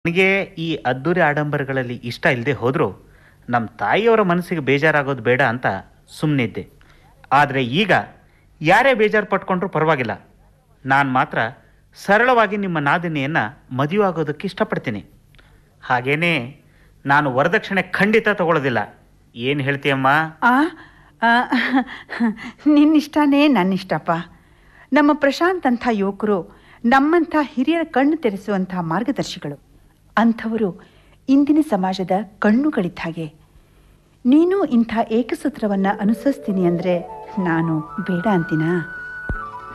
ನನಗೆ ಈ ಅದ್ದೂರಿ ಆಡಂಬರಗಳಲ್ಲಿ ಇಷ್ಟ ಇಲ್ಲದೆ ಹೋದರೂ ನಮ್ಮ ತಾಯಿಯವರ ಮನಸ್ಸಿಗೆ ಬೇಜಾರಾಗೋದು ಬೇಡ ಅಂತ ಸುಮ್ಮನಿದ್ದೆ ಆದರೆ ಈಗ ಯಾರೇ ಬೇಜಾರು ಪಟ್ಕೊಂಡ್ರೂ ಪರವಾಗಿಲ್ಲ ನಾನು ಮಾತ್ರ ಸರಳವಾಗಿ ನಿಮ್ಮ ನಾದಿನಿಯನ್ನು ಮದುವೆ ಆಗೋದಕ್ಕೆ ಇಷ್ಟಪಡ್ತೀನಿ ಹಾಗೇನೇ ನಾನು ವರದಕ್ಷಿಣೆ ಖಂಡಿತ ತಗೊಳ್ಳೋದಿಲ್ಲ ಏನು ಹೇಳ್ತೀಯಮ್ಮ ಆ ಆ, ನಿನ್ನಿಷ್ಟನೇ ನನ್ನಿಷ್ಟಪ್ಪ ನಮ್ಮ ಪ್ರಶಾಂತ್ ಅಂಥ ಯುವಕರು ನಮ್ಮಂಥ ಹಿರಿಯರ ಕಣ್ಣು ತೆರೆಸುವಂಥ ಮಾರ್ಗದರ್ಶಿಗಳು ಅಂಥವರು ಇಂದಿನ ಸಮಾಜದ ಕಣ್ಣುಗಳಿದ್ದ ಹಾಗೆ ನೀನು ಇಂಥ ಏಕಸೂತ್ರವನ್ನು ಅನುಸರಿಸ್ತೀನಿ ಅಂದರೆ ನಾನು ಬೇಡ ಅಂತೀನಾ